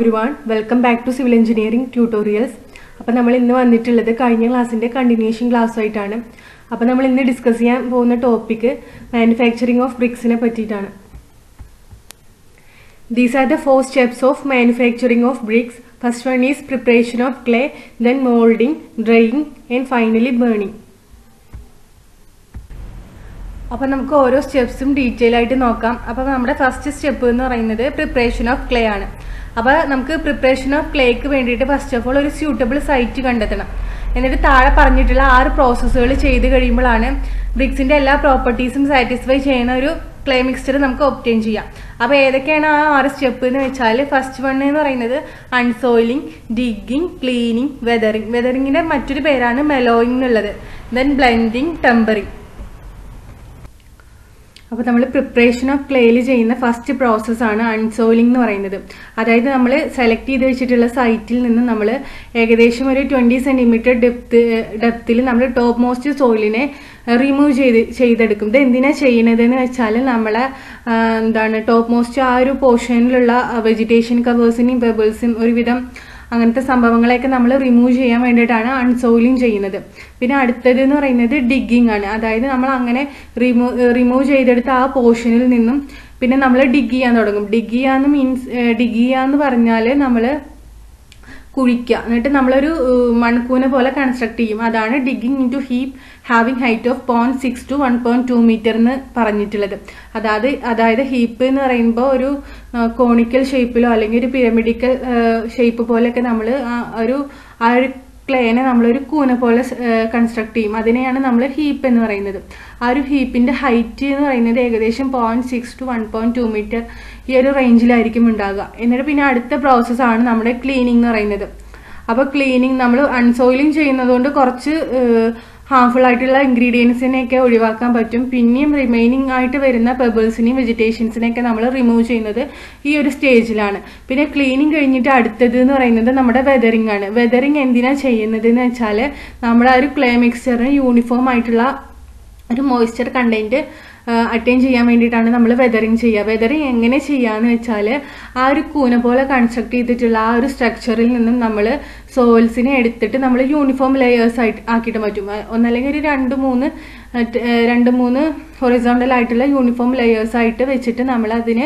every everyone welcome back to civil engineering tutorials അപ്പോൾ നമ്മൾ ഇന്ന് വന്നിട്ടുള്ളത് കഴിഞ്ഞ ക്ലാസ്സിൻ്റെ കണ്ടിന്യൂഷൻ ക്ലാസ് ആയിട്ടാണ് അപ്പോൾ നമ്മൾ ഇന്ന് ഡിസ്കസ് ചെയ്യാൻ പോകുന്ന ടോപ്പിക്ക് മാനുഫാക്ചറിങ് ഓഫ് ബ്രിക്സിനെ പറ്റിയിട്ടാണ് these are the four steps of manufacturing of bricks first one is preparation of clay then moulding drying and finally burning അപ്പോൾ നമുക്ക് ഓരോ സ്റ്റെപ്സും ഡീറ്റെയിൽ ആയിട്ട് നോക്കാം അപ്പോൾ നമ്മുടെ ഫസ്റ്റ് സ്റ്റെപ്പ് എന്ന് പറയുന്നത് പ്രിപ്പറേഷൻ ഓഫ് ക്ലേ ആണ് അപ്പോൾ നമുക്ക് പ്രിപ്പറേഷൻ ഓഫ് ക്ലേക്ക് വേണ്ടിയിട്ട് ഫസ്റ്റ് ഓഫ് ഓൾ ഒരു സ്യൂട്ടബിൾ സൈറ്റ് കണ്ടെത്തണം എന്നിട്ട് താഴെ പറഞ്ഞിട്ടുള്ള ആറ് പ്രോസസ്സുകൾ ചെയ്ത് കഴിയുമ്പോഴാണ് ബ്രിക്സിൻ്റെ എല്ലാ പ്രോപ്പർട്ടീസും സാറ്റിസ്ഫൈ ചെയ്യുന്ന ഒരു ക്ലേ മിക്സ്ചർ നമുക്ക് ഒപ്റ്റെയിൻ ചെയ്യാം അപ്പോൾ ഏതൊക്കെയാണ് ആ ആറ് സ്റ്റെപ്പ് എന്ന് വെച്ചാൽ ഫസ്റ്റ് വൺ എന്ന് പറയുന്നത് അൺസോയിലിംഗ് ഡിഗിങ് ക്ലീനിങ് വെതറിങ് വെതറിങ്ങിൻ്റെ മറ്റൊരു പേരാണ് മെലോയിങ് എന്നുള്ളത് ദെൻ ബ്ലെൻഡിങ് ടെമ്പറിങ് അപ്പോൾ നമ്മൾ പ്രിപ്പറേഷൻ ഓഫ് ക്ലേയിൽ ചെയ്യുന്ന ഫസ്റ്റ് പ്രോസസ്സാണ് അൺസോയിലിംഗ് എന്ന് പറയുന്നത് അതായത് നമ്മൾ സെലക്ട് ചെയ്ത് വെച്ചിട്ടുള്ള സൈറ്റിൽ നിന്ന് നമ്മൾ ഏകദേശം ഒരു ട്വൻറ്റി സെൻറ്റിമീറ്റർ ഡെപ്ത് ഡെപ്തിൽ നമ്മൾ ടോപ്പ് മോസ്റ്റ് സോയിലിനെ റിമൂവ് ചെയ്ത് ചെയ്തെടുക്കും ഇത് എന്തിനാണ് ചെയ്യണതെന്ന് വെച്ചാൽ നമ്മളെ എന്താണ് ടോപ്പ് മോസ്റ്റ് ആ ഒരു പോർഷനിലുള്ള വെജിറ്റേഷൻ കവേഴ്സിനെയും പെബിൾസും ഒരുവിധം അങ്ങനത്തെ സംഭവങ്ങളെയൊക്കെ നമ്മൾ റിമൂവ് ചെയ്യാൻ വേണ്ടിയിട്ടാണ് അൺസോയിലിംഗ് ചെയ്യുന്നത് പിന്നെ അടുത്തത് എന്ന് പറയുന്നത് ഡിഗിങ് ആണ് അതായത് നമ്മൾ അങ്ങനെ റിമൂവ് റിമൂവ് ചെയ്തെടുത്ത ആ പോർഷനിൽ നിന്നും പിന്നെ നമ്മൾ ഡിഗ് ചെയ്യാൻ തുടങ്ങും ഡിഗ് ചെയ്യാന്ന് മീൻസ് ഡിഗ് ചെയ്യാന്ന് പറഞ്ഞാൽ നമ്മൾ കുഴിക്കുക എന്നിട്ട് നമ്മളൊരു മൺകൂന പോലെ കൺസ്ട്രക്ട് ചെയ്യും അതാണ് digging into heap having height of point six to one point two metre എന്ന് പറഞ്ഞിട്ടുള്ളത് അതായത് അതായത് ഹീപ്പ് എന്ന് പറയുമ്പോൾ ഒരു കോണിക്കൽ ഷേപ്പിലോ അല്ലെങ്കിൽ ഒരു പിരമിഡിക്കൽ ഷേപ്പ് പോലെയൊക്കെ നമ്മൾ ഒരു ആ ഒരു ക്ലേനെ നമ്മളൊരു കൂന പോലെ കൺസ്ട്രക്ട് ചെയ്യും അതിനെയാണ് നമ്മൾ ഹീപ്പ് എന്ന് പറയുന്നത് ആ ഒരു ഹീപ്പിന്റെ ഹൈറ്റ് എന്ന് പറയുന്നത് ഏകദേശം point six to one point two metre ഈ ഒരു റേഞ്ചിലായിരിക്കും ഉണ്ടാകുക എന്നിട്ട് പിന്നെ അടുത്ത പ്രോസസ്സാണ് നമ്മുടെ ക്ലീനിങ് എന്ന് പറയുന്നത് അപ്പോൾ ക്ലീനിങ് നമ്മൾ അൺസോയിലിംഗ് ചെയ്യുന്നതുകൊണ്ട് കുറച്ച് ഹാർംഫുൾ ആയിട്ടുള്ള ഇൻഗ്രീഡിയൻസിനെയൊക്കെ ഒഴിവാക്കാൻ പറ്റും പിന്നെയും റിമൈനിങ് ആയിട്ട് വരുന്ന പെബിൾസിനെയും വെജിറ്റേഷൻസിനെയൊക്കെ നമ്മൾ റിമൂവ് ചെയ്യുന്നത് ഈ ഒരു സ്റ്റേജിലാണ് പിന്നെ ക്ലീനിങ് കഴിഞ്ഞിട്ട് അടുത്തത് എന്ന് പറയുന്നത് നമ്മുടെ വെതറിംഗ് ആണ് വെതറിംഗ് എന്തിനാണ് ചെയ്യുന്നത് എന്ന് വെച്ചാൽ നമ്മുടെ ആ ഒരു ക്ലേ മിക്സ്ചറിന് യൂണിഫോം ആയിട്ടുള്ള ഒരു മോയ്സ്ചർ കണ്ടന്റ് അറ്റൈൻ ചെയ്യാൻ വേണ്ടിയിട്ടാണ് നമ്മൾ വെതറിങ് ചെയ്യുക വെതറിങ് എങ്ങനെ ചെയ്യാന്ന് വെച്ചാൽ ആ ഒരു കൂന പോലെ കൺസ്ട്രക്ട് ചെയ്തിട്ടുള്ള ആ ഒരു സ്ട്രക്ചറിൽ നിന്നും നമ്മൾ സോയിൽസിനെ എടുത്തിട്ട് നമ്മൾ യൂണിഫോം ലെയേഴ്സ് ആയിട്ട് ആക്കിയിട്ട് പറ്റും ഒന്നല്ലെങ്കിൽ ഒരു രണ്ട് മൂന്ന് രണ്ട് മൂന്ന് ഹൊറിസോണ്ടൽ ആയിട്ടുള്ള യൂണിഫോം ലെയേഴ്സ് ആയിട്ട് വെച്ചിട്ട് നമ്മൾ അതിന്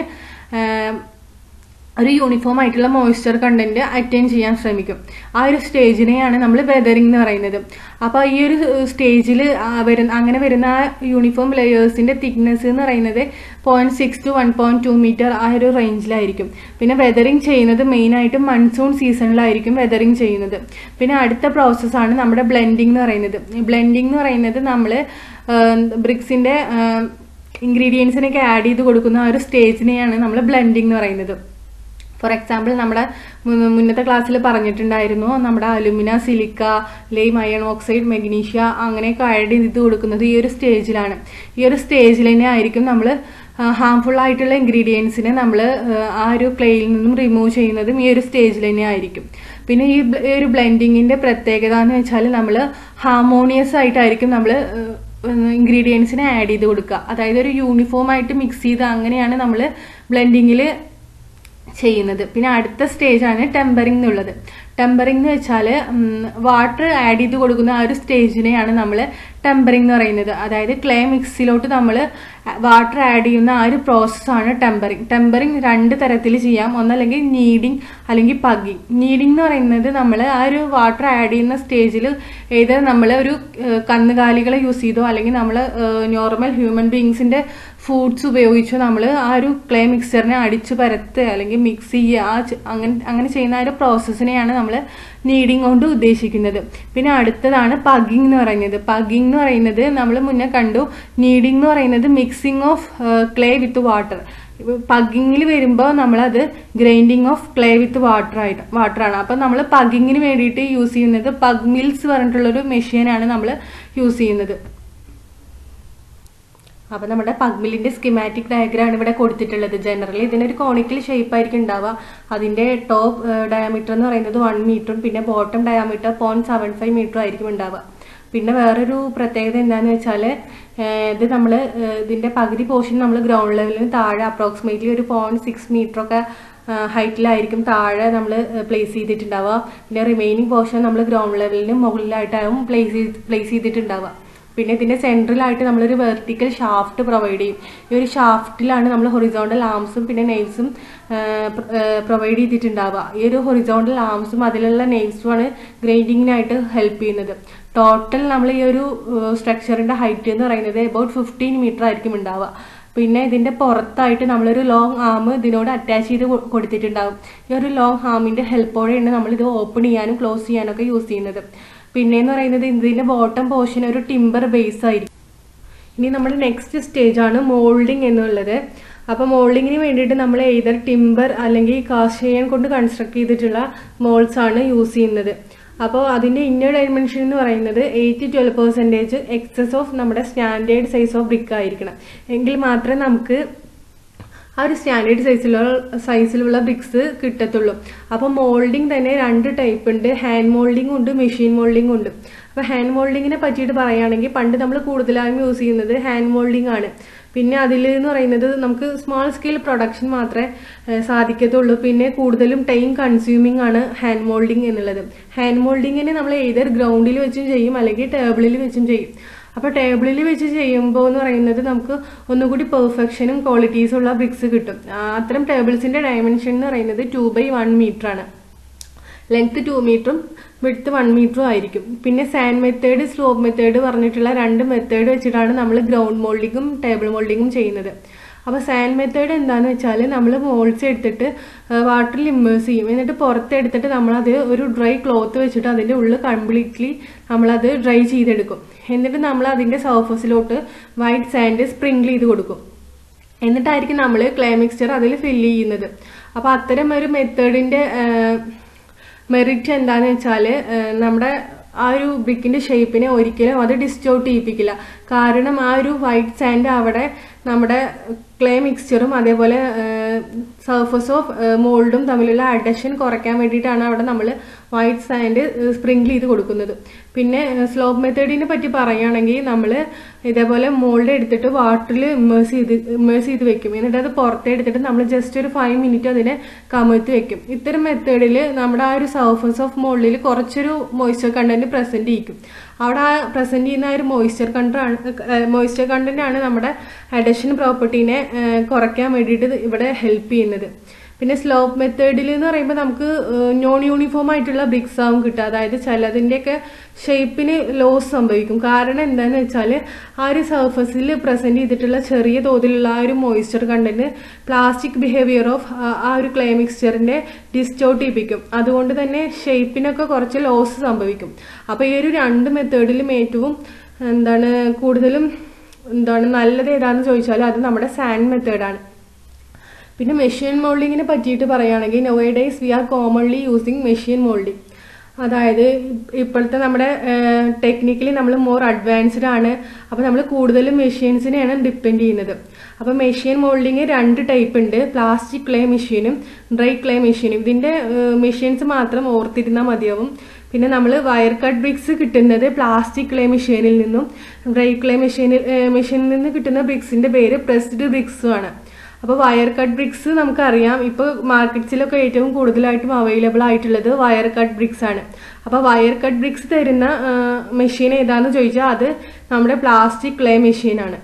ഒരു യൂണിഫോം ആയിട്ടുള്ള മോയ്സ്ചർ കണ്ടന്റ് അറ്റൈൻ ചെയ്യാൻ ശ്രമിക്കും ആ ഒരു സ്റ്റേജിനെയാണ് നമ്മൾ വെതറിംഗ് എന്ന് പറയുന്നത് അപ്പോൾ ഈ ഒരു സ്റ്റേജിൽ വരുന്ന അങ്ങനെ വരുന്ന ആ യൂണിഫോം ലെയേഴ്സിന്റെ തിക്നെസ് എന്ന് പറയുന്നത് point six to one point two metre ആ ഒരു റേഞ്ചിലായിരിക്കും പിന്നെ വെതറിംഗ് ചെയ്യുന്നത് മെയിനായിട്ടും മൺസൂൺ സീസണിലായിരിക്കും വെതറിംഗ് ചെയ്യുന്നത് പിന്നെ അടുത്ത പ്രോസസ്സാണ് നമ്മുടെ ബ്ലെൻഡിങ് എന്ന് പറയുന്നത് ബ്ലെൻഡിങ് എന്ന് പറയുന്നത് നമ്മൾ ബ്രിക്സിന്റെ ഇൻഗ്രീഡിയൻസിനൊക്കെ ആഡ് ചെയ്ത് കൊടുക്കുന്ന ആ ഒരു സ്റ്റേജിനെയാണ് നമ്മൾ ബ്ലെൻഡിങ് എന്ന് പറയുന്നത് ഫോർ എക്സാമ്പിൾ നമ്മുടെ മുന്നത്തെ ക്ലാസ്സിൽ പറഞ്ഞിട്ടുണ്ടായിരുന്നു നമ്മുടെ alumina silica lime iron oxide magnesia അങ്ങനെയൊക്കെ ആഡ് ചെയ്ത് കൊടുക്കുന്നത് ഈ ഒരു സ്റ്റേജിലാണ് ഈ ഒരു സ്റ്റേജിൽ തന്നെ ആയിരിക്കും നമ്മൾ ഹാംഫുൾ ആയിട്ടുള്ള ഇൻഗ്രീഡിയൻസിനെ നമ്മൾ ആ ഒരു ക്ലേയിൽ നിന്നും റിമൂവ് ചെയ്യുന്നതും ഈ ഒരു സ്റ്റേജിൽ തന്നെ ആയിരിക്കും പിന്നെ ഈ ഒരു ബ്ലെൻഡിങ്ങിന്റെ പ്രത്യേകത എന്ന് വെച്ചാൽ നമ്മൾ ഹാർമോണിയസ് ആയിട്ടായിരിക്കും നമ്മൾ ഇൻഗ്രീഡിയൻസിനെ ആഡ് ചെയ്ത് കൊടുക്കുക അതായത് ഒരു യൂണിഫോം ആയിട്ട് മിക്സ് ചെയ്ത് അങ്ങനെയാണ് നമ്മൾ ബ്ലെൻഡിങ്ങിൽ ചെയ്യുന്നത് പിന്നെ അടുത്ത സ്റ്റേജാണ് ടെമ്പറിംഗ് എന്നുള്ളത് ടെമ്പറിംഗ് എന്ന് വെച്ചാൽ വാട്ടർ ആഡ് ചെയ്ത് കൊടുക്കുന്ന ആ ഒരു സ്റ്റേജിനെയാണ് നമ്മൾ ടെമ്പറിംഗ് എന്ന് പറയുന്നത് അതായത് ക്ലേ മിക്സിലോട്ട് നമ്മൾ വാട്ടർ ആഡ് ചെയ്യുന്ന ആ ഒരു പ്രോസസ്സാണ് ടെമ്പറിംഗ് ടെമ്പറിംഗ് രണ്ട് തരത്തിൽ ചെയ്യാം ഒന്നല്ലെങ്കിൽ നീഡിങ് അല്ലെങ്കിൽ പഗിങ് നീഡിങ് എന്ന് പറയുന്നത് നമ്മൾ ആ ഒരു വാട്ടർ ആഡ് ചെയ്യുന്ന സ്റ്റേജിൽ ഏത് നമ്മൾ ഒരു കന്നുകാലികളെ യൂസ് ചെയ്തോ അല്ലെങ്കിൽ നമ്മൾ നോർമൽ ഹ്യൂമൻ ബീങ്സിന്റെ ഫുഡ്സ് ഉപയോഗിച്ചോ നമ്മൾ ആ ഒരു ക്ലേ മിക്സറിനെ അടിച്ചു പരത്തുക അല്ലെങ്കിൽ മിക്സ് ചെയ്യുക ആ അങ്ങനെ അങ്ങനെ ചെയ്യുന്ന ആ ഒരു പ്രോസസ്സിനെയാണ് നമ്മൾ നീഡിങ് കൊണ്ട് ഉദ്ദേശിക്കുന്നത് പിന്നെ അടുത്തതാണ് പഗിങ് എന്ന് പറയുന്നത് പഗിങ് എന്ന് പറയുന്നത് നമ്മൾ മുന്നേ കണ്ടു നീഡിങ് എന്ന് പറയുന്നത് mixing of clay with water പഗിങ്ങിൽ വരുമ്പോൾ നമ്മളത് grinding of clay with water ആയിട്ട് വാട്ടറാണ് അപ്പം നമ്മൾ പഗിങ്ങിന് വേണ്ടിയിട്ട് യൂസ് ചെയ്യുന്നത് പഗ് മിൽസ് പറഞ്ഞിട്ടുള്ളൊരു മെഷീനാണ് നമ്മൾ യൂസ് ചെയ്യുന്നത് അപ്പോൾ നമ്മുടെ പഗ്മിലിന്റെ സ്കിമാറ്റിക് ഡയഗ്രാം ഇവിടെ കൊടുത്തിട്ടുള്ളത് ജനറലി ഇതിനൊരു കോണിക്കൽ ഷേപ്പ് ആയിരിക്കും ഉണ്ടാവുക അതിന്റെ ടോപ്പ് ഡയമീറ്റർ എന്ന് പറയുന്നത് വൺ മീറ്ററും പിന്നെ bottom diameter point seven five മീറ്ററും ആയിരിക്കും ഉണ്ടാവുക പിന്നെ വേറൊരു പ്രത്യേകത എന്താണെന്ന് വെച്ചാൽ ഇത് നമ്മൾ ഇതിന്റെ പകുതി പോർഷൻ നമ്മൾ ഗ്രൗണ്ട് ലെവലിന് താഴെ അപ്രോക്സിമേറ്റ്ലി ഒരു പോയിന്റ് സിക്സ് മീറ്റർ ഒക്കെ ഹൈറ്റിലായിരിക്കും താഴെ നമ്മൾ പ്ലേസ് ചെയ്തിട്ടുണ്ടാവുക പിന്നെ റിമൈനിങ് പോർഷൻ നമ്മൾ ഗ്രൗണ്ട് ലെവലിന് മുകളിലായിട്ടാവും പ്ലേസ് ചെയ്ത് പ്ലേസ് ചെയ്തിട്ടുണ്ടാവുക പിന്നെ ഇതിൻ്റെ സെൻട്രലായിട്ട് നമ്മളൊരു വെർട്ടിക്കൽ ഷാഫ്റ്റ് പ്രൊവൈഡ് ചെയ്യും ഈ ഒരു ഷാഫ്റ്റിലാണ് നമ്മൾ ഹൊറിസോണ്ടൽ ആംസും പിന്നെ നെയ്വ്സും പ്രൊവൈഡ് ചെയ്തിട്ടുണ്ടാവുക ഈ ഒരു ഹൊറിസോണ്ടൽ ആംസും അതിലുള്ള നെയ്വ്സുമാണ് ഗ്രൈൻഡിങ്ങിനായിട്ട് ഹെൽപ്പ് ചെയ്യുന്നത് ടോട്ടൽ നമ്മൾ ഈ ഒരു സ്ട്രക്ചറിൻ്റെ ഹൈറ്റ് എന്ന് പറയുന്നത് അബൌട്ട് ഫിഫ്റ്റീൻ മീറ്റർ ആയിരിക്കും ഉണ്ടാവുക പിന്നെ ഇതിൻ്റെ പുറത്തായിട്ട് നമ്മളൊരു ലോങ് ആം ഇതിനോട് അറ്റാച്ച് ചെയ്ത് കൊ- കൊടുത്തിട്ടുണ്ടാവും ഈ ഒരു ലോങ് ഹാമിൻ്റെ ഹെൽപ്പോടെയാണ് നമ്മളിത് ഓപ്പൺ ചെയ്യാനും ക്ലോസ് ചെയ്യാനൊക്കെ യൂസ് ചെയ്യുന്നത് പിന്നെയെന്ന് പറയുന്നത് ഇതിൻ്റെ ബോട്ടം പോർഷൻ ഒരു ടിമ്പർ ബേസ് ആയിരിക്കും ഇനി നമ്മുടെ നെക്സ്റ്റ് സ്റ്റേജ് ആണ് മോൾഡിംഗ് എന്നുള്ളത് അപ്പോൾ മോൾഡിങ്ങിന് വേണ്ടിയിട്ട് നമ്മൾ ഏതർ ടിമ്പർ അല്ലെങ്കിൽ കാസ്റ്റ് ചെയ്യാൻ കൊണ്ട് കൺസ്ട്രക്ട് ചെയ്തിട്ടുള്ള മോൾഡ്സ് ആണ് യൂസ് ചെയ്യുന്നത് അപ്പോൾ അതിൻ്റെ ഇന്നർ ഡയമെൻഷൻ എന്ന് പറയുന്നത് eight twelve percentage excess of നമ്മുടെ സ്റ്റാൻഡേർഡ് സൈസ് ഓഫ് ബ്രിക്ക് ആയിരിക്കണം എങ്കിൽ മാത്രമേ നമുക്ക് ആ ഒരു സ്റ്റാൻഡേർഡ് സൈസിലുള്ള സൈസിലുള്ള ബ്രിക്സ് കിട്ടത്തുള്ളൂ അപ്പോൾ മോൾഡിംഗ് തന്നെ രണ്ട് ടൈപ്പ് ഉണ്ട് ഹാൻഡ് മോൾഡിംഗ് ഉണ്ട് മെഷീൻ മോൾഡിംഗ് ഉണ്ട് അപ്പോൾ ഹാൻഡ് മോൾഡിങ്ങിനെ പറ്റിയിട്ട് പറയുകയാണെങ്കിൽ പണ്ട് നമ്മൾ കൂടുതലായും യൂസ് ചെയ്യുന്നത് ഹാൻഡ് മോൾഡിംഗ് ആണ് പിന്നെ അതിൽ എന്ന് പറയുന്നത് നമുക്ക് സ്മോൾ സ്കെയിൽ പ്രൊഡക്ഷൻ മാത്രമേ ഏഹ്, സാധിക്കത്തുള്ളൂ പിന്നെ കൂടുതലും ടൈം കൺസ്യൂമിംഗ് ആണ് ഹാൻഡ് മോൾഡിംഗ് എന്നുള്ളത് ഹാൻഡ് മോൾഡിങ്ങിനെ നമ്മൾ ഏതൊരു ഗ്രൗണ്ടിൽ വെച്ചും ചെയ്യും അല്ലെങ്കിൽ ടേബിളിൽ വെച്ചും ചെയ്യും അപ്പോൾ ടേബിളിൽ വെച്ച് ചെയ്യുമ്പോൾ എന്ന് പറയുന്നത് നമുക്ക് ഒന്നുകൂടി പെർഫെക്ഷനും ക്വാളിറ്റീസും ഉള്ള ബ്രിക്സ് കിട്ടും ആ, അത്തരം ടേബിൾസിൻ്റെ ഡയമെൻഷൻ എന്ന് പറയുന്നത് ടു ബൈ വൺ മീറ്റർ ആണ് ലെങ്ത് ടു മീറ്ററും വിഡ്ത്ത് വൺ മീറ്ററും ആയിരിക്കും പിന്നെ സാൻഡ് മെത്തേഡ് സ്ലോപ്പ് മെത്തേഡ് പറഞ്ഞിട്ടുള്ള രണ്ട് മെത്തേഡ് വെച്ചിട്ടാണ് നമ്മൾ ഗ്രൗണ്ട് മോൾഡിങ്ങും ടേബിൾ മോൾഡിങ്ങും ചെയ്യുന്നത് അപ്പോൾ സാൻഡ് മെത്തേഡ് എന്താണെന്ന് വെച്ചാൽ നമ്മൾ മോൾഡ്സ് എടുത്തിട്ട് വാട്ടറിൽ ഇമ്മേഴ്സ് ചെയ്യും എന്നിട്ട് പുറത്തെടുത്തിട്ട് നമ്മളത് ഒരു ഡ്രൈ ക്ലോത്ത് വെച്ചിട്ട് അതിൻ്റെ ഉള്ളിൽ കംപ്ലീറ്റ്ലി നമ്മളത് ഡ്രൈ ചെയ്തെടുക്കും എന്നിട്ട് നമ്മൾ അതിൻ്റെ സർഫസിലോട്ട് വൈറ്റ് സാൻഡ് സ്പ്രിങ്കിൾ ചെയ്ത് കൊടുക്കും എന്നിട്ടായിരിക്കും നമ്മൾ ക്ലേ മിക്സ്ചർ അതിൽ ഫില്ല് ചെയ്യുന്നത് അപ്പോൾ അത്തരം ഒരു മെത്തേഡിൻ്റെ മെറിറ്റ് എന്താണെന്ന് വെച്ചാൽ നമ്മുടെ ആ ഒരു ബ്രിക്കിൻ്റെ ഷേപ്പിനെ ഒരിക്കലും അത് ഡിസ്റ്റോർട്ട് ചെയ്യിപ്പിക്കില്ല കാരണം ആ ഒരു വൈറ്റ് സാൻഡ് അവിടെ നമ്മുടെ ക്ലേ മിക്സ്ചറും അതേപോലെ സർഫസ് ഓഫ് മോൾഡും തമ്മിലുള്ള അഡഷൻ കുറയ്ക്കാൻ വേണ്ടിയിട്ടാണ് അവിടെ നമ്മൾ വൈറ്റ് സാൻഡ് സ്പ്രിങ്കിൾ ചെയ്ത് കൊടുക്കുന്നത് പിന്നെ സ്ലോപ്പ് മെത്തേഡിനെ പറ്റി പറയുകയാണെങ്കിൽ നമ്മൾ ഇതേപോലെ മോൾഡ് എടുത്തിട്ട് വാട്ടറിൽ ഇമ്മേഴ്സ് ചെയ്ത് ഇമ്മേഴ്സ് ചെയ്ത് വെക്കും എന്നിട്ട് അത് പുറത്തെ എടുത്തിട്ട് നമ്മൾ ജസ്റ്റ് ഒരു ഫൈവ് മിനിറ്റ് അതിനെ കമഴ്ത്തി വെക്കും ഇത്തരം മെത്തേഡിൽ നമ്മുടെ ആ ഒരു സർഫസ് ഓഫ് മോൾഡിൽ കുറച്ചൊരു മോയ്സ്ചർ കണ്ടന്റ് പ്രസന്റ് ചെയ്യിക്കും അവിടെ ആ പ്രസന്റ് ചെയ്യുന്ന ആ ഒരു മോയ്സ്ചർ കണ്ടാണ് മോയ്സ്ചർ കണ്ടന്റ് ആണ് നമ്മുടെ അഡഷൻ പ്രോപ്പർട്ടീനെ കുറയ്ക്കാൻ വേണ്ടിയിട്ട് ഇവിടെ ഹെൽപ്പ് ചെയ്യുന്നത് പിന്നെ സ്ലോപ്പ് മെത്തേഡിൽ എന്ന് പറയുമ്പോൾ നമുക്ക് നോൺ യൂണിഫോം ആയിട്ടുള്ള ബ്രിക്സ് ആവും കിട്ടുക അതായത് ചിലതിൻ്റെയൊക്കെ ഷേപ്പിന് ലോസ് സംഭവിക്കും കാരണം എന്താണെന്ന് വെച്ചാൽ ആ ഒരു സർഫസിൽ പ്രസൻറ്റ് ചെയ്തിട്ടുള്ള ചെറിയ തോതിലുള്ള ആ ഒരു moisture content plastic behaviour of ആ ഒരു ക്ലേ മിക്സ്ചറിൻ്റെ ഡിസ്റ്റോർട്ട് ചെയ്യിപ്പിക്കും അതുകൊണ്ട് തന്നെ ഷേപ്പിനൊക്കെ കുറച്ച് ലോസ് സംഭവിക്കും അപ്പോൾ ഈ ഒരു രണ്ട് മെത്തേഡിലും ഏറ്റവും എന്താണ് കൂടുതലും എന്താണ് നല്ലത് ഏതാണെന്ന് ചോദിച്ചാൽ അത് നമ്മുടെ സാൻഡ് മെത്തേഡാണ് പിന്നെ മെഷീൻ മോൾഡിങ്ങിനെ പറ്റിയിട്ട് പറയുകയാണെങ്കിൽ nowadays we are commonly using machine moulding അതായത് ഇപ്പോഴത്തെ നമ്മുടെ ടെക്നിക്കലി നമ്മൾ മോർ അഡ്വാൻസ്ഡ് ആണ് അപ്പോൾ നമ്മൾ കൂടുതലും മെഷീൻസിനെയാണ് ഡിപ്പെൻഡ് ചെയ്യുന്നത് അപ്പോൾ മെഷീൻ മോൾഡിങ് രണ്ട് ടൈപ്പ് ഉണ്ട് പ്ലാസ്റ്റിക് ക്ലേ മെഷീനും ഡ്രൈ ക്ലേ മെഷീനും ഇതിൻ്റെ മെഷീൻസ് മാത്രം ഓർത്തിരുന്നാൽ മതിയാവും പിന്നെ നമ്മൾ വയർ കട്ട് ബ്രിക്സ് കിട്ടുന്നത് പ്ലാസ്റ്റിക് ക്ലേ മെഷീനിൽ നിന്നും ഡ്രൈ ക്ലേ മെഷീനിൽ മെഷീനിൽ നിന്ന് കിട്ടുന്ന ബ്രിക്സിൻ്റെ പേര് പ്രസ്ഡ് ബ്രിക്സും ആണ് അപ്പോൾ വയർ കട്ട് ബ്രിക്സ് നമുക്കറിയാം ഇപ്പോൾ മാർക്കറ്റ്സിലൊക്കെ ഏറ്റവും കൂടുതലായിട്ടും അവൈലബിൾ ആയിട്ടുള്ളത് വയർ കട്ട് ബ്രിക്സ് ആണ് അപ്പോൾ വയർ കട്ട് ബ്രിക്സ് തരുന്ന മെഷീൻ ഏതാണെന്ന് ചോദിച്ചാൽ അത് നമ്മുടെ പ്ലാസ്റ്റിക് ക്ലേ മെഷീനാണ്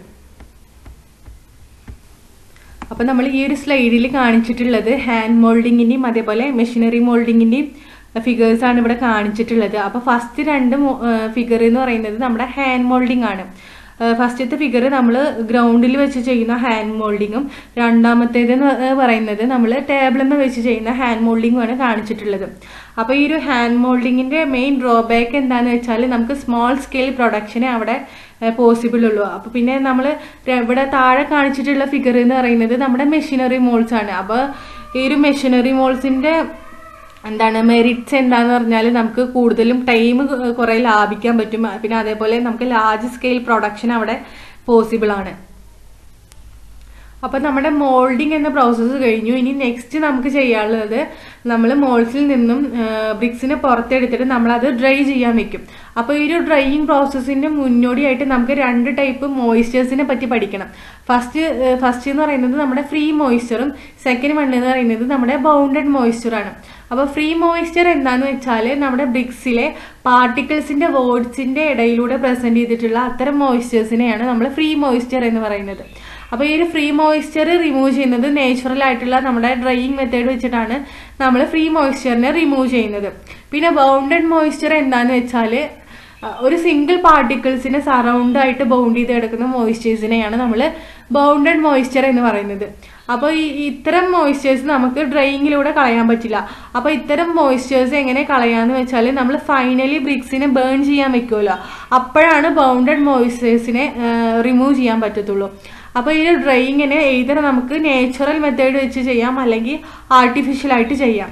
അപ്പോൾ നമ്മൾ ഈ ഒരു സ്ലൈഡിൽ കാണിച്ചിട്ടുള്ളത് ഹാൻഡ് മോൾഡിങ്ങിൻ്റെയും അതേപോലെ മെഷീനറി മോൾഡിങ്ങിൻ്റെയും ഫിഗേഴ്സ് ആണ് ഇവിടെ കാണിച്ചിട്ടുള്ളത് അപ്പോൾ ഫസ്റ്റ് രണ്ട് ഫിഗർ എന്ന് പറയുന്നത് നമ്മുടെ ഹാൻഡ് മോൾഡിംഗ് ആണ് ഫസ്റ്റത്തെ ഫിഗർ നമ്മൾ ഗ്രൗണ്ടിൽ വെച്ച് ചെയ്യുന്ന ഹാൻഡ് മോൾഡിങ്ങും രണ്ടാമത്തേത് എന്ന് പറയുന്നത് നമ്മൾ ടേബിളിൽ വെച്ച് ചെയ്യുന്ന ഹാൻഡ് മോൾഡിങ്ങും ആണ് കാണിച്ചിട്ടുള്ളത് അപ്പോൾ ഈ ഒരു ഹാൻഡ് മോൾഡിങ്ങിൻ്റെ മെയിൻ ഡ്രോബാക്ക് എന്താണെന്ന് വെച്ചാൽ നമുക്ക് സ്മോൾ സ്കെയിൽ പ്രൊഡക്ഷനെ അവിടെ പോസിബിൾ ഉള്ളൂ അപ്പോൾ പിന്നെ നമ്മൾ ഇവിടെ താഴെ കാണിച്ചിട്ടുള്ള ഫിഗർ എന്ന് പറയുന്നത് നമ്മുടെ മെഷീനറി മോൾസ് ആണ് അപ്പോൾ ഈ ഒരു മെഷീനറി മോൾസിൻ്റെ എന്താണ് മെറിറ്റ്സ് എന്താന്ന് പറഞ്ഞാൽ നമുക്ക് കൂടുതലും ടൈം കുറേ ലാഭിക്കാൻ പറ്റും പിന്നെ അതേപോലെ നമുക്ക് ലാർജ് സ്കെയിൽ പ്രൊഡക്ഷൻ അവിടെ പോസിബിൾ ആണ് അപ്പോൾ നമ്മുടെ മോൾഡിംഗ് എന്ന പ്രോസസ്സ് കഴിഞ്ഞു ഇനി നെക്സ്റ്റ് നമുക്ക് ചെയ്യാനുള്ളത് നമ്മൾ മോൾസിൽ നിന്നും ബ്രിക്സിനെ പുറത്തെടുത്തിട്ട് നമ്മളത് ഡ്രൈ ചെയ്യാൻ വെക്കും അപ്പോൾ ഈ ഒരു ഡ്രൈയിങ് പ്രോസസ്സിൻ്റെ മുന്നോടിയായിട്ട് നമുക്ക് രണ്ട് ടൈപ്പ് മോയ്സ്ചേഴ്സിനെ പറ്റി പഠിക്കണം ഫസ്റ്റ് ഫസ്റ്റ് എന്ന് പറയുന്നത് നമ്മുടെ ഫ്രീ മോയ്സ്ചറും സെക്കൻഡ് വൺ എന്ന് പറയുന്നത് നമ്മുടെ ബൗണ്ടഡ് മോയ്സ്ചറാണ് അപ്പോൾ ഫ്രീ മോയ്സ്ചർ എന്താണെന്ന് വെച്ചാൽ നമ്മുടെ ബ്രിക്സിലെ പാർട്ടിക്കിൾസിൻ്റെ വേർഡ്സിൻ്റെ ഇടയിലൂടെ പ്രസൻറ്റ് ചെയ്തിട്ടുള്ള അത്തരം മോയ്സ്ചേഴ്സിനെയാണ് നമ്മൾ ഫ്രീ മോയ്സ്ചർ എന്ന് പറയുന്നത് അപ്പോൾ ഈ ഒരു ഫ്രീ മോയ്സ്ചർ റിമൂവ് ചെയ്യുന്നത് നേച്ചുറൽ ആയിട്ടുള്ള നമ്മുടെ ഡ്രൈയിങ് മെത്തേഡ് വെച്ചിട്ടാണ് നമ്മൾ ഫ്രീ മോയ്സ്ചറിനെ റിമൂവ് ചെയ്യുന്നത് പിന്നെ ബൗണ്ടഡ് മോയ്സ്ചർ എന്താണെന്ന് വെച്ചാൽ ഒരു സിംഗിൾ പാർട്ടിക്കിൾസിനെ സറൗണ്ട് ആയിട്ട് ബൗണ്ട് ചെയ്ത് കിടക്കുന്ന മോയ്സ്ചേഴ്സിനെയാണ് നമ്മൾ ബൗണ്ടഡ് മോയ്സ്ചർ എന്ന് പറയുന്നത് അപ്പോൾ ഈ ഇത്തരം മോയ്സ്ചേഴ്സ് നമുക്ക് ഡ്രൈയിങ്ങിലൂടെ കളയാൻ പറ്റില്ല അപ്പോൾ ഇത്തരം മോയ്സ്ചേഴ്സ് എങ്ങനെ കളയാന്ന് വെച്ചാൽ നമ്മൾ ഫൈനലി ബ്രിക്സിനെ ബേൺ ചെയ്യാൻ വെക്കുമല്ലോ അപ്പോഴാണ് ബൗണ്ടഡ് മോയ്സ്ചേഴ്സിനെ റിമൂവ് ചെയ്യാൻ പറ്റത്തുള്ളൂ അപ്പോൾ ഈ ഡ്രൈയിങ്ങിനെ എയ്തർ നമുക്ക് നേച്ചുറൽ മെത്തേഡ് വെച്ച് ചെയ്യാം അല്ലെങ്കിൽ ആർട്ടിഫിഷ്യൽ ആയിട്ട് ചെയ്യാം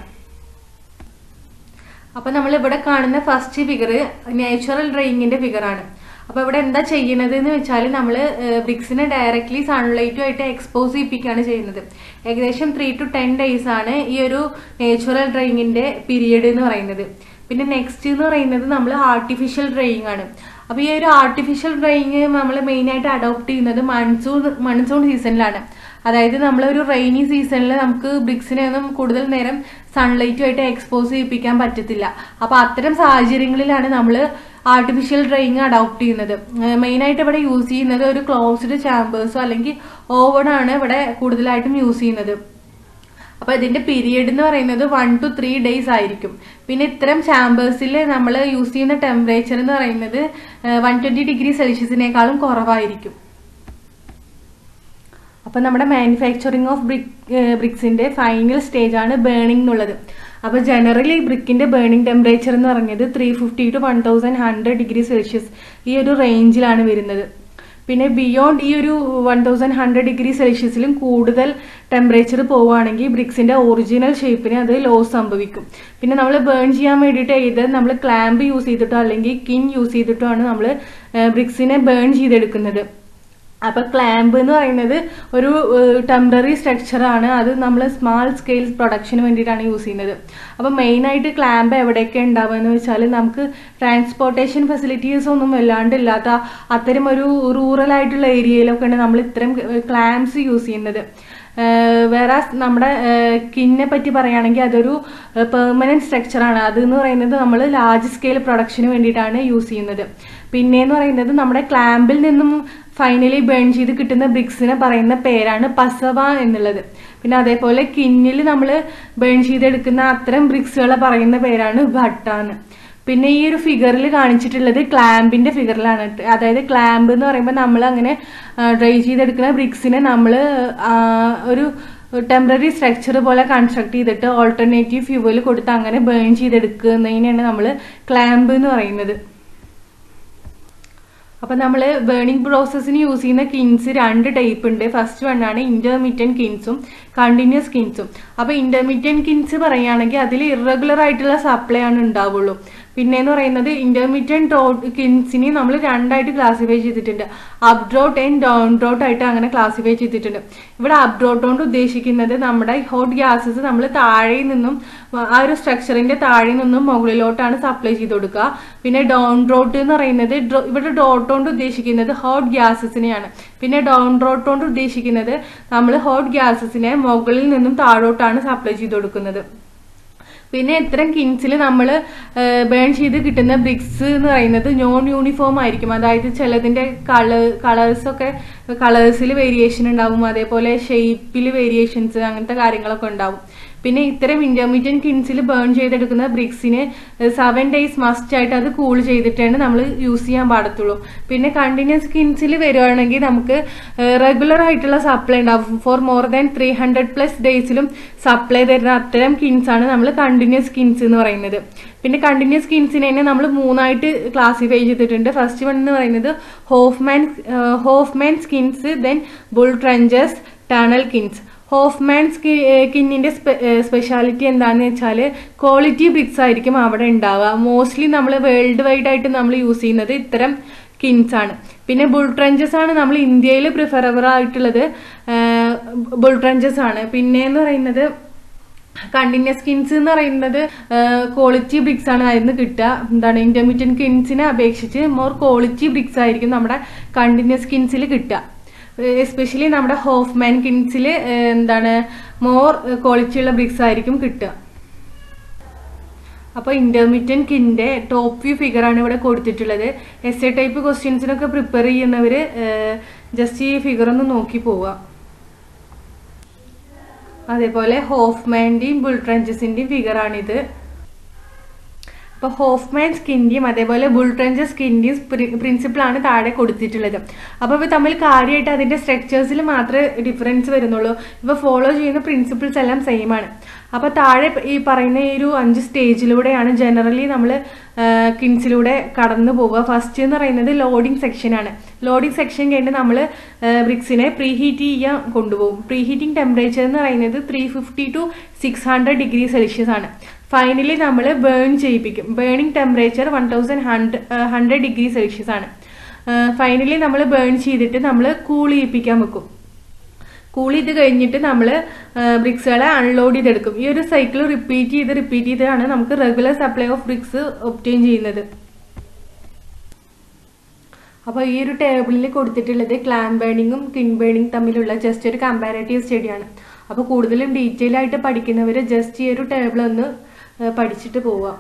അപ്പോൾ നമ്മൾ ഇവിടെ കാണുന്ന ഫസ്റ്റ് ഫിഗർ നേച്ചുറൽ ഡ്രൈയിങ്ങിൻ്റെ ഫിഗറാണ് അപ്പോൾ ഇവിടെ എന്താ ചെയ്യുന്നത് എന്ന് വെച്ചാൽ നമ്മൾ ബ്രിക്സിനെ ഡയറക്റ്റ്ലി സൺലൈറ്റുമായിട്ട് എക്സ്പോസ് ചെയ്യിപ്പിക്കുകയാണ് ചെയ്യുന്നത് ഏകദേശം ത്രീ ടു ടെൻ ഡേയ്സ് ആണ് ഈ ഒരു നേച്ചുറൽ ഡ്രൈയിങ്ങിൻ്റെ പീരിയഡ് എന്ന് പറയുന്നത് പിന്നെ നെക്സ്റ്റ് എന്ന് പറയുന്നത് നമ്മൾ ആർട്ടിഫിഷ്യൽ ഡ്രൈയിങ് ആണ് അപ്പോൾ ഈ ഒരു ആർട്ടിഫിഷ്യൽ ഡ്രൈയിങ് നമ്മൾ മെയിനായിട്ട് അഡോപ്റ്റ് ചെയ്യുന്നത് മൺസൂൺ മൺസൂൺ സീസണിലാണ് അതായത് നമ്മളൊരു റെയിനി സീസണിൽ നമുക്ക് ബ്രിക്സിനെ ഒന്നും കൂടുതൽ നേരം സൺലൈറ്റുമായിട്ട് എക്സ്പോസ് ചെയ്യിപ്പിക്കാൻ പറ്റത്തില്ല അപ്പോൾ അത്തരം സാഹചര്യങ്ങളിലാണ് നമ്മൾ ആർട്ടിഫിഷ്യൽ ഡ്രൈയിങ് അഡോപ്റ്റ് ചെയ്യുന്നത് മെയിനായിട്ട് ഇവിടെ യൂസ് ചെയ്യുന്നത് ഒരു ക്ലോസ്ഡ് ചാമ്പേഴ്സോ അല്ലെങ്കിൽ ഓവണാണ് ഇവിടെ കൂടുതലായിട്ടും യൂസ് ചെയ്യുന്നത് അപ്പോൾ ഇതിന്റെ പീരിയഡ് എന്ന് പറയുന്നത് വൺ ടു ത്രീ ഡേയ്സ് ആയിരിക്കും പിന്നെ ഇത്തരം ചാമ്പേഴ്സിൽ നമ്മൾ യൂസ് ചെയ്യുന്ന ടെമ്പറേച്ചർ എന്ന് പറയുന്നത് വൺ ട്വന്റി ഡിഗ്രി സെൽഷ്യസിനേക്കാളും കുറവായിരിക്കും അപ്പോൾ നമ്മുടെ മാനുഫാക്ചറിങ് ഓഫ് ബ്രിക് ബ്രിക്സിന്റെ ഫൈനൽ സ്റ്റേജ് ആണ് ബേണിംഗ് എന്നുള്ളത് അപ്പോൾ ജനറലി ബ്രിക്കിന്റെ ബേണിംഗ് ടെമ്പറേച്ചർ എന്ന് പറഞ്ഞത് three fifty to one thousand hundred degree Celsius ഈ ഒരു റേഞ്ചിലാണ് വരുന്നത് പിന്നെ ബിയോണ്ട് ഈ ഒരു വൺ തൗസൻഡ് ഹൺഡ്രഡ് ഡിഗ്രി സെൽഷ്യസിലും കൂടുതൽ ടെമ്പറേച്ചർ പോവുകയാണെങ്കിൽ ബ്രിക്സിന്റെ ഒറിജിനൽ ഷേപ്പിന് അത് ലോസ് സംഭവിക്കും പിന്നെ നമ്മൾ ബേൺ ചെയ്യാൻ വേണ്ടിയിട്ട് ഇത് നമ്മൾ ക്ലാമ്പ് യൂസ് ചെയ്തിട്ടോ അല്ലെങ്കിൽ കിൻ യൂസ് ചെയ്തിട്ടോ ആണ് നമ്മൾ ബ്രിക്സിനെ ബേൺ ചെയ്തെടുക്കുന്നത് അപ്പോൾ ക്ലാമ്പ് എന്ന് പറയുന്നത് ഒരു ടെമ്പററി സ്ട്രക്ചറാണ് അത് നമ്മൾ സ്മാൾ സ്കെയിൽ പ്രൊഡക്ഷന് വേണ്ടിയിട്ടാണ് യൂസ് ചെയ്യുന്നത് അപ്പോൾ മെയിനായിട്ട് ക്ലാമ്പ് എവിടെയൊക്കെ ഉണ്ടാവുക എന്ന് വെച്ചാൽ നമുക്ക് ട്രാൻസ്പോർട്ടേഷൻ ഫെസിലിറ്റീസ് ഒന്നും വല്ലാണ്ട് ഇല്ലാത്ത അത്തരം ഒരു റൂറൽ ആയിട്ടുള്ള ഏരിയയിലൊക്കെയാണ് നമ്മൾ ഇത്തരം ക്ലാമ്പ്സ് യൂസ് ചെയ്യുന്നത് വേറെ നമ്മുടെ കിന്നെ പറ്റി പറയുകയാണെങ്കിൽ അതൊരു പെർമനന്റ് സ്ട്രക്ചറാണ് അത് എന്ന് പറയുന്നത് നമ്മൾ ലാർജ് സ്കെയിൽ പ്രൊഡക്ഷന് വേണ്ടിയിട്ടാണ് യൂസ് ചെയ്യുന്നത് പിന്നെ എന്ന് പറയുന്നത് നമ്മുടെ ക്ലാമ്പിൽ നിന്നും ഫൈനലി ബേൺ ചെയ്ത് കിട്ടുന്ന ബ്രിക്സിനെ പറയുന്ന പേരാണ് പസവ എന്നുള്ളത് പിന്നെ അതേപോലെ കിന്നിൽ നമ്മൾ ബേൺ ചെയ്തെടുക്കുന്ന അത്തരം ബ്രിക്സുകളെ പറയുന്ന പേരാണ് ഭട്ടാന്ന് പിന്നെ ഈ ഒരു ഫിഗറിൽ കാണിച്ചിട്ടുള്ളത് ക്ലാമ്പിന്റെ ഫിഗറിലാണ് അതായത് ക്ലാമ്പ് എന്ന് പറയുമ്പോൾ നമ്മൾ അങ്ങനെ ഡ്രൈ ചെയ്തെടുക്കുന്ന ബ്രിക്സിനെ നമ്മൾ ഒരു ടെമ്പററി സ്ട്രക്ചർ പോലെ കൺസ്ട്രക്ട് ചെയ്തിട്ട് ഓൾട്ടർനേറ്റീവ് ഫ്യൂവൽ കൊടുത്ത് അങ്ങനെ ബേൺ ചെയ്തെടുക്കുന്നതിനാണ് നമ്മൾ ക്ലാമ്പ് എന്ന് പറയുന്നത് അപ്പം നമ്മൾ ബേണിംഗ് പ്രോസസ്സിന് യൂസ് ചെയ്യുന്ന കിൻസ് രണ്ട് ടൈപ്പ് ഉണ്ട് ഫസ്റ്റ് വൺ ആണ് ഇന്റർമീഡിയൻ കിൻസും കണ്ടിന്യൂസ് കിൻസും അപ്പോൾ ഇന്റർമീഡിയൻ കിൻസ് പറയുകയാണെങ്കിൽ അതിൽ ഇറഗുലർ ആയിട്ടുള്ള സപ്ലൈ ആണ് ഉണ്ടാവുള്ളൂ പിന്നെ എന്ന് പറയുന്നത് ഇന്റർമീഡിയൻ ഡ്രോട്ട് കിൻസിനെ നമ്മൾ രണ്ടായിട്ട് ക്ലാസിഫൈ ചെയ്തിട്ടുണ്ട് up draught and down draught ആയിട്ട് അങ്ങനെ ക്ലാസിഫൈ ചെയ്തിട്ടുണ്ട് ഇവിടെ അപ് ഡ്രോട്ട് കൊണ്ട് ഉദ്ദേശിക്കുന്നത് നമ്മുടെ ഹോട്ട് ഗ്യാസസ് നമ്മൾ താഴെ നിന്നും ആ ഒരു സ്ട്രക്ചറിന്റെ താഴെ നിന്നും മുകളിലോട്ടാണ് സപ്ലൈ ചെയ്ത് കൊടുക്കുക പിന്നെ ഡൗൺ ഡ്രോട്ട് എന്ന് പറയുന്നത് ഇവിടെ ഡ്രോട്ട് കൊണ്ട് ഉദ്ദേശിക്കുന്നത് ഹോട്ട് ഗ്യാസസിനെയാണ് പിന്നെ ഡൗൺ ഡ്രോട്ട് കൊണ്ട് ഉദ്ദേശിക്കുന്നത് നമ്മൾ ഹോട്ട് ഗ്യാസസിനെ മുകളിൽ നിന്നും താഴോട്ടാണ് സപ്ലൈ ചെയ്ത് കൊടുക്കുന്നത് പിന്നെ ഇത്തരം കിൻസിൽ നമ്മൾ ബേൺ ചെയ്ത് കിട്ടുന്ന ബ്രിക്സ് എന്ന് പറയുന്നത് നോൺ യൂണിഫോം ആയിരിക്കും അതായത് ചിലതിൻ്റെ കളർ കളേഴ്സൊക്കെ കളേഴ്സിൽ വേരിയേഷൻ ഉണ്ടാവും അതേപോലെ ഷേപ്പിൽ വേരിയേഷൻസ് അങ്ങനത്തെ കാര്യങ്ങളൊക്കെ ഉണ്ടാവും പിന്നെ ഇത്തരം ഇന്റർമീഡിയൻ കിൻസിൽ ബേൺ ചെയ്തെടുക്കുന്ന ബ്രിക്സിന് സെവൻ ഡേയ്സ് മസ്റ്റ് ആയിട്ട് അത് കൂൾ ചെയ്തിട്ടാണ് നമ്മൾ യൂസ് ചെയ്യാൻ പാടത്തുള്ളൂ പിന്നെ കണ്ടിന്യൂസ് കിൻസിൽ വരുവാണെങ്കിൽ നമുക്ക് റെഗുലർ ആയിട്ടുള്ള സപ്ലൈ ഉണ്ടാവും for more than three hundred plus ഡേയ്സിലും സപ്ലൈ തരുന്ന അത്തരം കിൻസ് ആണ് നമ്മൾ കണ്ടിന്യൂസ് കിൻസ് എന്ന് പറയുന്നത് പിന്നെ കണ്ടിന്യൂസ് കിൻസിനെ തന്നെ നമ്മൾ മൂന്നായിട്ട് ക്ലാസിഫൈ ചെയ്തിട്ടുണ്ട് ഫസ്റ്റ് വൺ എന്ന് പറയുന്നത് Hoffmann Hoffmann kilns then bull trenches tunnel kilns Hoffmann സ്കി കിന്നിൻ്റെ സ്പെഷ്യാലിറ്റി എന്താണെന്ന് വെച്ചാൽ ക്വാളിറ്റി ബ്രിക്സ് ആയിരിക്കും അവിടെ ഉണ്ടാവുക മോസ്റ്റ്ലി നമ്മൾ വേൾഡ് വൈഡ് ആയിട്ട് നമ്മൾ യൂസ് ചെയ്യുന്നത് ഇത്തരം കിൻസ് ആണ് പിന്നെ ബുൾ ട്രഞ്ചസ് ആണ് നമ്മൾ ഇന്ത്യയിൽ പ്രിഫറബിൾ ആയിട്ടുള്ളത് ബുൾ ട്രഞ്ചസ് ആണ് പിന്നെ എന്ന് പറയുന്നത് കണ്ടിന്യൂസ് സ്കിൻസ് എന്ന് പറയുന്നത് ക്വാളിറ്റി ബ്രിക്സ് ആണ് അതിൽ നിന്ന് കിട്ടുക എന്താണ് ഇന്റർമീഡിയറ്റ് സ്കിൻസിനെ അപേക്ഷിച്ച് മോർ ക്വാളിറ്റി ബ്രിക്സ് ആയിരിക്കും നമ്മുടെ കണ്ടിന്യൂസ് സ്കിൻസിൽ കിട്ടുക എസ്പെഷ്യലി നമ്മുടെ ഹോഫ്മാൻ കിൻസിൽ എന്താണ് മോർ ക്വാളിറ്റി ഉള്ള ബ്രിക്സ് ആയിരിക്കും കിട്ടുക അപ്പോൾ ഇന്റർമീഡിയറ്റ് കിൻ്റെ ടോപ്പ് വ്യൂ ഫിഗർ ആണ് ഇവിടെ കൊടുത്തിട്ടുള്ളത് എസ് എ ടൈപ്പ് ക്വസ്റ്റ്യൻസിനൊക്കെ പ്രിപ്പയർ ചെയ്യുന്നവർ ജസ്റ്റ് ഈ ഫിഗർ ഒന്ന് നോക്കി പോവുക അതേപോലെ ഹോഫ്മാൻ്റെയും ബുൾ ട്രഞ്ചസിൻ്റെയും ഫിഗറാണിത് അപ്പോൾ ഹോഫ്മാൻ സ്കിൻ്റെയും അതേപോലെ ബുൾ ട്രഞ്ചസ് സ്കിൻ്റെയും പ്രിൻസിപ്പിളാണ് താഴെ കൊടുത്തിട്ടുള്ളത് അപ്പോൾ ഇവ തമ്മിൽ കാര്യമായിട്ട് അതിൻ്റെ സ്ട്രക്ചേഴ്സിൽ മാത്രമേ ഡിഫറൻസ് വരുന്നുള്ളൂ ഇവ ഫോളോ ചെയ്യുന്ന പ്രിൻസിപ്പിൾസ് എല്ലാം സെയിം ആണ് അപ്പോൾ താഴെ ഈ പറയുന്ന ഈ ഒരു അഞ്ച് സ്റ്റേജിലൂടെയാണ് ജനറലി നമ്മൾ കിൻസിലൂടെ കടന്നു പോവുക ഫസ്റ്റ് എന്ന് പറയുന്നത് ലോഡിംഗ് സെക്ഷനാണ് ലോഡിംഗ് സെക്ഷൻ കഴിഞ്ഞ് നമ്മൾ ബ്രിക്സിനെ പ്രീ ഹീറ്റ് ചെയ്യാൻ കൊണ്ടുപോകും പ്രീ ഹീറ്റിംഗ് ടെമ്പറേച്ചർ എന്ന് പറയുന്നത് three fifty to six hundred degree Celsius ആണ് ഫൈനലി നമ്മൾ ബേൺ ചെയ്യിപ്പിക്കും burning temperature one thousand hundred hundred degree Celsius ആണ് ഫൈനലി നമ്മൾ ബേൺ ചെയ്തിട്ട് നമ്മൾ കൂൾ ചെയ്യിപ്പിക്കാൻ വെക്കും കൂൾ ചെയ്ത് കഴിഞ്ഞിട്ട് നമ്മൾ ബ്രിക്സുകളെ അൺലോഡ് ചെയ്തെടുക്കും ഈ ഒരു സൈക്കിൾ റിപ്പീറ്റ് ചെയ്ത് റിപ്പീറ്റ് ചെയ്താണ് നമുക്ക് regular supply of bricks obtain ചെയ്യുന്നത് അപ്പോൾ ഈ ഒരു ടേബിളിൽ കൊടുത്തിട്ടുള്ളത് ക്ലാം ബേണിങ്ങും കിൻ ബേണിംഗ് തമ്മിലുള്ള ജസ്റ്റ് ഒരു കമ്പാരറ്റീവ് സ്റ്റഡിയാണ് അപ്പോൾ കൂടുതലും ഡീറ്റെയിൽ ആയിട്ട് പഠിക്കുന്നവർ ജസ്റ്റ് ഈ ഒരു ടേബിൾ ഒന്ന് പഠിച്ചിട്ട് പോവുക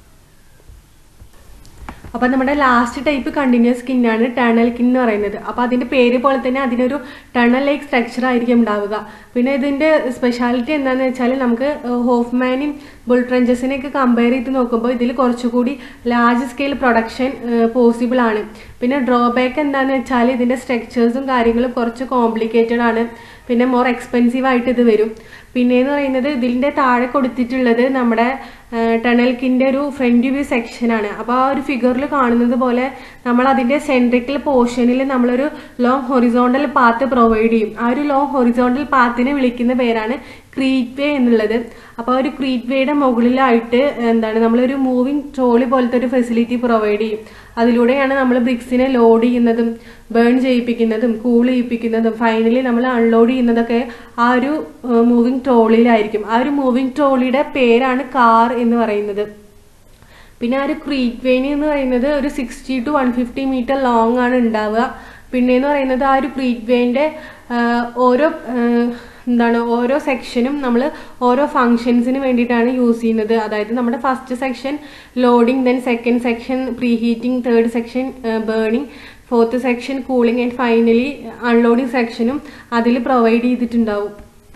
അപ്പോൾ നമ്മുടെ ലാസ്റ്റ് ടൈപ്പ് കണ്ടിന്യൂസ് സ്കിന്നാണ് ടണൽ കിൻ എന്ന് പറയുന്നത് അപ്പോൾ അതിൻ്റെ പേര് പോലെ തന്നെ അതിനൊരു ടണൽ ലൈക്ക് സ്ട്രക്ചർ ആയിരിക്കും ഉണ്ടാവുക പിന്നെ ഇതിൻ്റെ സ്പെഷ്യാലിറ്റി എന്താണെന്ന് വെച്ചാൽ നമുക്ക് ഹോഫ്മാനും ബുൾ ട്രഞ്ചസിനെയൊക്കെ കമ്പയർ ചെയ്ത് നോക്കുമ്പോൾ ഇതിൽ കുറച്ചുകൂടി ലാർജ് സ്കെയിൽ പ്രൊഡക്ഷൻ പോസിബിൾ ആണ് പിന്നെ ഡ്രോബാക്ക് എന്താണെന്ന് വെച്ചാൽ ഇതിൻ്റെ സ്ട്രക്ചേഴ്സും കാര്യങ്ങളും കുറച്ച് കോംപ്ലിക്കേറ്റഡ് ആണ് പിന്നെ മോർ എക്സ്പെൻസീവ് ആയിട്ട് ഇത് വരും പിന്നെ എന്ന് പറയുന്നത് ഇതിൻ്റെ താഴെ കൊടുത്തിട്ടുള്ളത് നമ്മുടെ ടണൽക്കിൻ്റെ ഒരു ഫ്രണ്ട് വ്യൂ സെക്ഷനാണ് അപ്പോൾ ആ ഒരു ഫിഗറിൽ കാണുന്നത് പോലെ നമ്മൾ അതിൻ്റെ സെൻട്രിക്കൽ പോർഷനിൽ നമ്മളൊരു ലോങ് ഹൊറിസോണ്ടൽ പാത്ത് പ്രൊവൈഡ് ചെയ്യും ആ ഒരു ലോങ് ഹൊറിസോണ്ടൽ പാത്തിനെ വിളിക്കുന്ന പേരാണ് ക്രീറ്റ് വേ എന്നുള്ളത് അപ്പോൾ ഒരു ക്രീറ്റ് വേയുടെ മുകളിലായിട്ട് എന്താണ് നമ്മളൊരു മൂവിങ് ട്രോളി പോലത്തെ ഒരു ഫെസിലിറ്റി പ്രൊവൈഡ് ചെയ്യും അതിലൂടെയാണ് നമ്മൾ ബ്രിക്സിനെ ലോഡ് ചെയ്യുന്നതും ബേൺ ചെയ്യിപ്പിക്കുന്നതും കൂൾ ചെയ്യിപ്പിക്കുന്നതും ഫൈനലി നമ്മൾ അൺലോഡ് ചെയ്യുന്നതൊക്കെ ആ ഒരു മൂവിങ് ട്രോളിയിലായിരിക്കും ആ ഒരു മൂവിങ് ട്രോളിയുടെ പേരാണ് കാർ എന്ന് പറയുന്നത് പിന്നെ ആ ഒരു ക്രീറ്റ് വെയിൻ എന്ന് പറയുന്നത് ഒരു sixty to one fifty metre long ആണ് ഉണ്ടാവുക പിന്നെ എന്ന് പറയുന്നത് ആ ഒരു ക്രീറ്റ് വെയിൻ്റെ ഓരോ എന്താണ് ഓരോ സെക്ഷനും നമ്മൾ ഓരോ ഫങ്ഷൻസിന് വേണ്ടിയിട്ടാണ് യൂസ് ചെയ്യുന്നത് അതായത് നമ്മുടെ first section loading then second section pre heating third section burning fourth section cooling and finally unloading സെക്ഷനും അതിൽ പ്രൊവൈഡ് ചെയ്തിട്ടുണ്ടാവും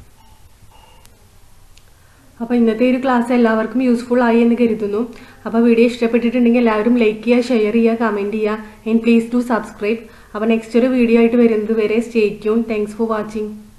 അപ്പോൾ ഇന്നത്തെ ഒരു ക്ലാസ് എല്ലാവർക്കും യൂസ്ഫുൾ ആയി എന്ന് കരുതുന്നു അപ്പോൾ വീഡിയോ ഇഷ്ടപ്പെട്ടിട്ടുണ്ടെങ്കിൽ എല്ലാവരും ലൈക്ക് ചെയ്യുക ഷെയർ ചെയ്യുക കമൻറ്റ് ചെയ്യുക ആൻഡ് പ്ലീസ് ടു സബ്സ്ക്രൈബ് അപ്പോൾ നെക്സ്റ്റ് ഒരു വീഡിയോ ആയിട്ട് വരുന്നത് വരെ stay tune thanks for watching